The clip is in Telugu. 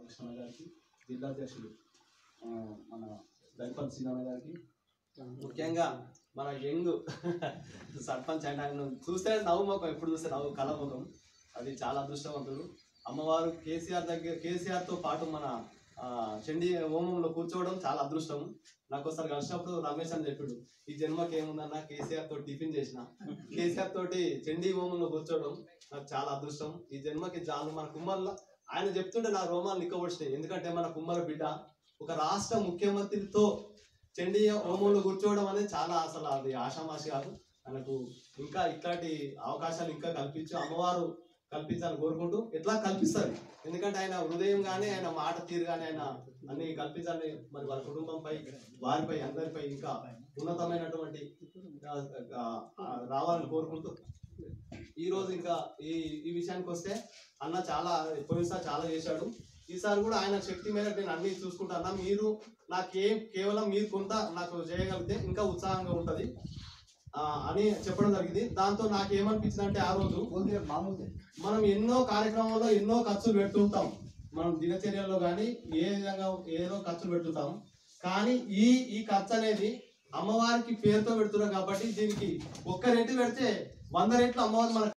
రామకృష్ణ గారికి జిల్లా అధ్యక్షుడు ఆ, మన దళపతి సీనన్న గారికి ముఖ్యంగా మన యంగ్ సర్పంచ్ అండ్ ఆయన చూస్తే నవ్వు ముఖం ఎప్పుడు చూస్తే నవ్వు కళ ముఖం అది చాలా అదృష్టవంతుడు అమ్మవారు కేసీఆర్ దగ్గర కేసీఆర్ తో పాటు మన ఆ, చండీ హోమంలో కూర్చోవడం చాలా అదృష్టం నాకు ఒకసారి కలిసినప్పుడు రమేష్ అని చెప్పాడు ఈ జన్మకి ఏముందన్న కేసీఆర్ తోటి టిఫిన్ చేసిన కేసీఆర్ తోటి చండీ హోమంలో కూర్చోవడం నాకు చాలా అదృష్టం ఈ జన్మకి చాలు మన కుమ్మర్లో ఆయన చెప్తుంటే నా రోమాలు నిక్కబడిచినాయి ఎందుకంటే మన కుమ్మర బిడ్డ ఒక రాష్ట్ర ముఖ్యమంత్రితో చండీ హోమంలో కూర్చోవడం అనేది చాలా అసలు అది ఆషామాషి కాదు మనకు ఇంకా ఇట్లాంటి అవకాశాలు ఇంకా కల్పించు అమ్మవారు కల్పించాలని కోరుకుంటూ ఎట్లా కల్పిస్తారు ఎందుకంటే ఆయన హృదయం కానీ ఆయన మాట తీరు కానీ ఆయన అన్ని కల్పించాలని మరి వాళ్ళ కుటుంబంపై వారిపై అందరిపై ఇంకా ఉన్నతమైనటువంటి ఆ, ఆ, ఆ, రావాలని కోరుకుంటూ ఈ రోజు ఇంకా ఈ ఈ విషయానికి వస్తే అన్న చాలా పోయినసారి చాలా చేశాడు ఈసారి కూడా ఆయన శక్తి మేరకు నేను అన్ని చూసుకుంటాను మీరు నాకేం కేవలం మీరు కొంత నాకు చేయగలిగితే ఇంకా ఉత్సాహంగా ఉంటది ఆ, అని చెప్పడం జరిగింది దాంతో నాకు ఏమనిపించింది అంటే ఆ రోజు మనం ఎన్నో కార్యక్రమాల్లో ఎన్నో ఖర్చులు పెడుతుంటాం మనం దినచర్యల్లో కానీ ఏ విధంగా ఏదో ఖర్చులు పెడుతుంటాం కానీ ఈ ఈ ఖర్చు అనేది అమ్మవారికి పేరుతో పెడుతున్నాం కాబట్టి దీనికి ఒక్క రెట్లు పెడితే వంద రెట్లు అమ్మవారు మన